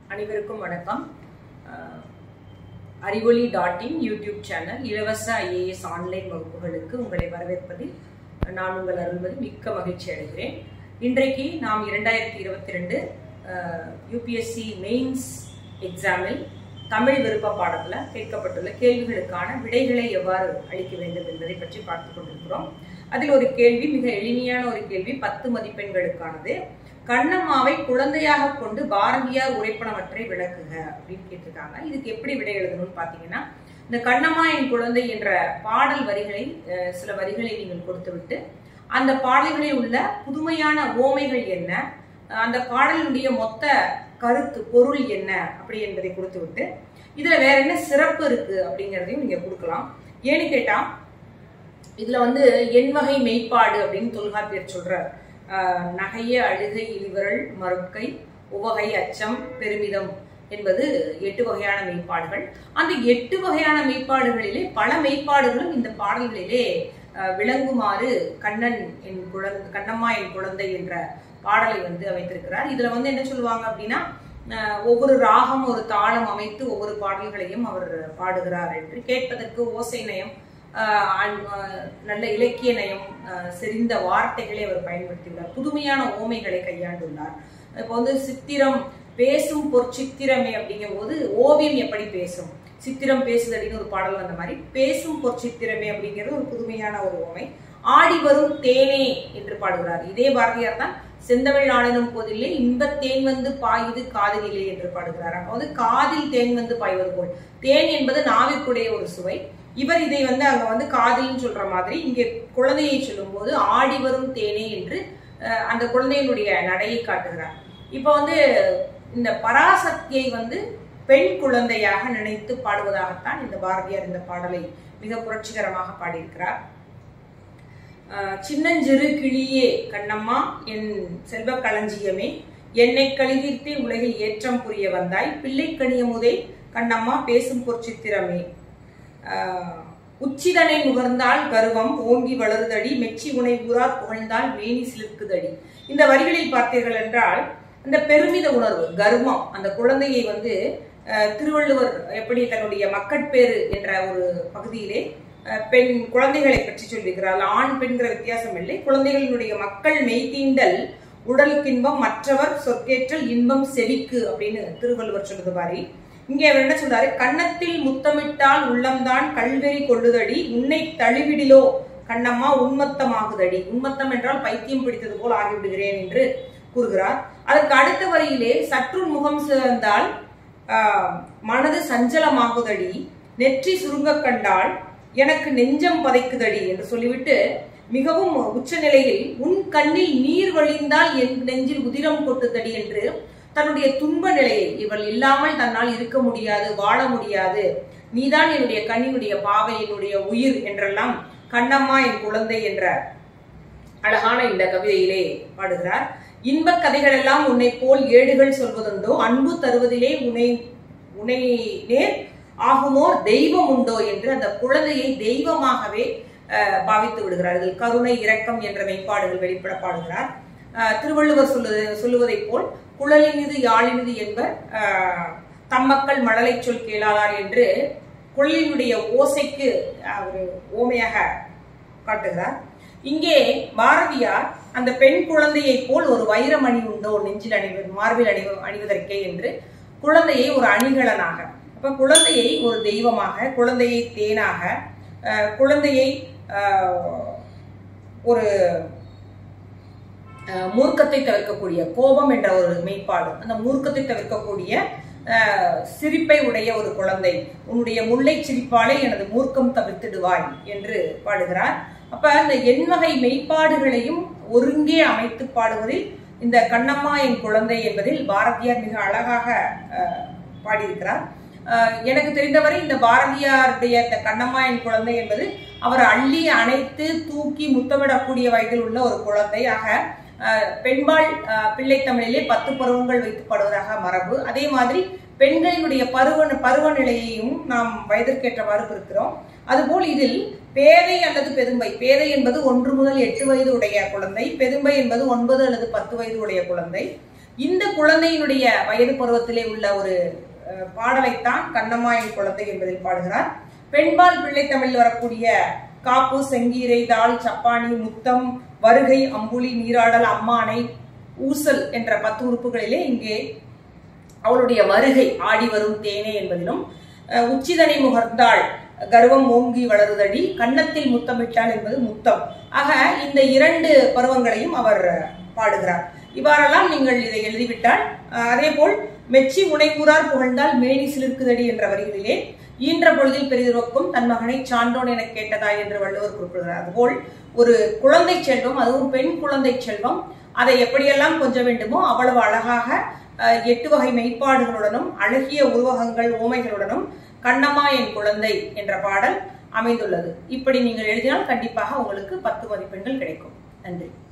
அனைவருக்கும் வணக்கம் அஹ், Arivoli dot in YouTube channel இலவச ஐஏஎஸ் ஆன்லைன் வகுப்புகளுக்கு உங்களை வரவேற்பதில் நான் உங்கள் அருள்வது மிக்க மகிழ்ச்சி அடைகிறேன் இன்றைக்கு நாம் இரண்டாயிரத்தி இருபத்தி ரெண்டு யூபிஎஸ்சி மெயின்ஸ் எக்ஸாமில் தமிழ் விருப்ப பாடத்தில் கேட்கப்பட்டுள்ள கேள்விகளுக்கான விடைகளை எவ்வாறு அளிக்க வேண்டும் என்பதை பற்றி பார்த்து கொண்டிருக்கிறோம் அதில் ஒரு கேள்வி மிக எளிமையான ஒரு கேள்வி பத்து மதிப்பெண்களுக்கானது கண்ணம்மாவை குழந்தையாக கொண்டு பாரதியார் உரைப்பனவற்றை விளக்குக அப்படின்னு கேட்டிருக்காங்க இதுக்கு எப்படி விடை எழுதணும்னு பார்த்தீங்கன்னா இந்த கண்ணம்மா என் குழந்தை என்ற பாடல் வரிகளை அஹ், சில வரிகளை நீங்கள் கொடுத்துவிட்டு அந்த பாடல்களில் உள்ள புதுமையான ஓமைகள் என்ன அஹ், அந்த பாடலினுடைய மொத்த கருத்து பொருள் என்ன அப்படி என்பதை கொடுத்து விட்டு இதுல வேற என்ன சிறப்பு இருக்கு அப்படிங்கிறதையும் நீங்க கொடுக்கலாம் ஏன்னு கேட்டா இதுல வந்து எண் வகை மெய்ப்பாடு அப்படின்னு தொல்காப்பியர் சொல்றார் ஆஹ் நகைய அழுகை இழிவரல் மறுக்கை உவகை அச்சம் பெருமிதம் என்பது எட்டு வகையான மெய்ப்பாடுகள் அந்த எட்டு வகையான மெய்ப்பாடுகளிலே பல மெய்ப்பாடுகளும் இந்த பாடல்களிலே ஆஹ் விளங்குமாறு கண்ணன் என் குழந்தை கண்ணம்மா என் குழந்தை என்ற பாடலை வந்து அமைத்திருக்கிறார் இதுல வந்து என்ன சொல்லுவாங்க அப்படின்னா ஆஹ் ஒவ்வொரு ராகம் ஒரு தாளம் அமைத்து ஒவ்வொரு பாடல்களையும் அவர் பாடுகிறார் என்று கேட்பதற்கு ஓசை நயம் ஆஹ் அன்- ஆஹ் நல்ல இலக்கிய நயம் ஆஹ் செறிந்த வார்த்தைகளை அவர் பயன்படுத்தியுள்ளார் புதுமையான ஓமைகளை கையாண்டுள்ளார் இப்போ வந்து சித்திரம் பேசும் பொற்சித்திரமே அப்படிங்கும் போது ஓவியம் எப்படி பேசும் சித்திரம் பேசுதடின்னு ஒரு பாடல் வந்த மாதிரி பேசும் பொற்சித்திரமே அப்படிங்கிறது ஒரு புதுமையான ஒரு ஓமை ஆடி வரும் தேனே என்று பாடுகிறார் இதே பாரதியார் தான் செந்தமிழ் ஆடினும் போதிலே இன்பத் தேன் வந்து பாயுது காதினிலே என்று பாடுகிறார் அப்ப வந்து காதில் தேன் வந்து பாய்வது போல் தேன் என்பது நாவிற்குடைய ஒரு சுவை இவர் இதை வந்து அங்க வந்து காதில்னு சொல்ற மாதிரி இங்கே குழந்தையை சொல்லும்போது ஆடி வரும் தேனே என்று அஹ், அந்த குழந்தையினுடைய நடையை காட்டுகிறார் இப்போ வந்து இந்த பராசக்தியை வந்து பெண் குழந்தையாக நினைத்து பாடுவதாகத்தான் இந்த பாரதியார் இந்த பாடலை மிக புரட்சிகரமாக பாடியிருக்கிறார் ஆஹ் சின்னஞ்சிறு கிளியே கண்ணம்மா என் செல்வ களஞ்சியமே என்னை கழிதீர்த்தே உலகில் ஏற்றம் புரிய வந்தாய் பிள்ளை கனியமுதே கண்ணம்மா பேசும் பொற்சித்திரமே ஆஹ் உச்சிதனை நுகர்ந்தால் கருவம் ஓங்கி வளருதடி மெச்சி உனை ஊரார் புகழ்ந்தால் மேனி சிலிர்க்குதடி இந்த வரிகளில் பார்த்தீர்கள் என்றால் அந்த பெருமித உணர்வு கர்வம் அந்த குழந்தையை வந்து ஆஹ் திருவள்ளுவர் எப்படி தன்னுடைய மக்கட்பேறு என்ற ஒரு பகுதியிலே ஆஹ் பெண் குழந்தைகளை பற்றி சொல்லியிருக்கிறார் ஆண் பெண்கிற வித்தியாசம் இல்லை குழந்தைகளினுடைய மக்கள் மெய்தீண்டல் உடலுக்கின்பம் மற்றவர் சொற்கேற்றல் இன்பம் செவிக்கு அப்படின்னு திருவள்ளுவர் சொல்லுது மாதிரி இங்கே அவர் என்ன சொல்றாரு கன்னத்தில் முத்தமிட்டால் உள்ளம்தான் கல்வெறி கொள்ளுதடி உன்னை தழுவிடிலோ கண்ணம்மா உன்மத்தமாகுதடி உன்மத்தம் என்றால் பைத்தியம் பிடித்தது போல் ஆகிவிடுகிறேன் என்று கூறுகிறார் அதற்கு அடுத்த வரியிலே சற்றுன் முகம் சிறந்தால் ஆஹ், மனது சஞ்சலமாகுதடி நெற்றி சுருங்கக் கண்டால் எனக்கு நெஞ்சம் பதைக்குதடி என்று சொல்லிவிட்டு மிகவும் உச்ச நிலையில் உன் கண்ணில் நீர் வழிந்தால் என் நெஞ்சில் உதிரம் கொட்டுதடி என்று தன்னுடைய துன்ப நிலையை இவள் இல்லாமல் தன்னால் இருக்க முடியாது வாழ முடியாது நீதான் என்னுடைய கண்ணினுடைய பாவை என்னுடைய உயிர் என்றெல்லாம் கண்ணம்மா என் குழந்தை என்ற அழகான இந்த கவிதையிலே பாடுகிறார் இன்பக் கதைகள் எல்லாம் உன்னை போல் ஏடுகள் சொல்வதுண்டோ அன்பு தருவதிலே உன்னை உன்னை நேர் ஆகுமோ தெய்வம் உண்டோ என்று அந்த குழந்தையை தெய்வமாகவே அஹ், பாவித்து விடுகிறார் இதில் கருணை இரக்கம் என்ற மெய்ப்பாடுகள் வெளிப்பட பாடுகிறார் அஹ், திருவள்ளுவர் சொல்லுவது சொல்லுவதைப் போல் குழலினிது யாழினிது என்பர் அஹ், தம்மக்கள் மழலை சொல் கேளாதார் என்று குழலினுடைய ஓசைக்கு அவர் ஓமையாக காட்டுகிறார் இங்கே பாரதியார் அந்த பெண் குழந்தையைப் போல் ஒரு வைரமணி உண்டோ நெஞ்சில் அணிவது மார்பில் அணிவ அணிவதற்கே என்று குழந்தையை ஒரு அணிகலனாக அப்ப குழந்தையை ஒரு தெய்வமாக குழந்தையை தேனாக அஹ், குழந்தையை அஹ், ஒரு அஹ், மூர்க்கத்தை தவிர்க்கக்கூடிய கோபம் என்ற ஒரு மெய்ப்பாடு அந்த மூர்க்கத்தை தவிர்க்கக்கூடிய அஹ், சிரிப்பை உடைய ஒரு குழந்தை உன்னுடைய முல்லை சிரிப்பாலே எனது மூர்க்கம் தவிர்த்திடுவாய் என்று பாடுகிறார் அப்ப அந்த எண்வகை மெய்ப்பாடுகளையும் ஒருங்கே அமைத்து பாடுவதில் இந்த கண்ணம்மா என் குழந்தை என்பதில் பாரதியார் மிக அழகாக அஹ், பாடியிருக்கிறார் அஹ், எனக்கு தெரிந்தவரை இந்த பாரதியாருடைய இந்த கண்ணம்மா என் குழந்தை என்பது அவர் அள்ளி அணைத்து தூக்கி முத்தமிடக்கூடிய வயதில் உள்ள ஒரு குழந்தை ஆக அஹ், பெண்பால் அஹ், பிள்ளை தமிழிலே பத்து பருவங்கள் வைத்து பாடுவதாக மரபு அதே மாதிரி பெண்களினுடைய பருவ பருவநிலையையும் நாம் வயதிற்கேற்றவாறு இருக்கிறோம் அதுபோல் இதில் பேதை அல்லது பெரும்பை பேதை என்பது ஒன்று முதல் எட்டு வயது உடைய குழந்தை பெரும்பை என்பது ஒன்பது அல்லது பத்து வயது உடைய குழந்தை இந்த குழந்தையினுடைய வயது பருவத்திலே உள்ள ஒரு அஹ், பாடலைத்தான் கண்ணம்மா என் குழந்தை என்பதில் பாடுகிறார் பெண்பால் பிள்ளை தமிழில் வரக்கூடிய காப்பு செங்கீரை தாள் சப்பானி முத்தம் வருகை அம்புலி நீராடல் அம்மானை ஊசல் என்ற பத்து உறுப்புகளிலே இங்கே அவளுடைய வருகை ஆடி வரும் தேனே என்பதிலும் அஹ், உச்சிதனை முகர்ந்தாள் கர்வம் ஓங்கி வளருதடி கன்னத்தில் முத்தமிட்டாள் என்பது முத்தம் ஆக இந்த இரண்டு பருவங்களையும் அவர் அஹ், பாடுகிறார் இவ்வாறெல்லாம் நீங்கள் இதை எழுதிவிட்டால் அஹ், அதேபோல் மெச்சி உனைகூறார் புகழ்ந்தால் மேனி சிலிர்க்குதடி என்ற வரிகளிலே ஈன்ற பொழுதில் பெரிதுவக்கும் தன் மகனை சான்றோன் என கேட்டதாய் என்று வள்ளுவர் குறிப்பிடுகிறார் அதுபோல் ஒரு குழந்தை செல்வம் அதுவும் பெண் குழந்தை செல்வம் அதை எப்படியெல்லாம் கொஞ்ச வேண்டுமோ அவ்வளவு அழகாக அஹ், எட்டு வகை மெய்ப்பாடுகளுடனும் அழகிய உருவகங்கள் ஓமைகளுடனும் கண்ணம்மா என் குழந்தை என்ற பாடல் அமைந்துள்ளது இப்படி நீங்கள் எழுதினால் கண்டிப்பாக உங்களுக்கு பத்து மதிப்பெண்கள் கிடைக்கும் நன்றி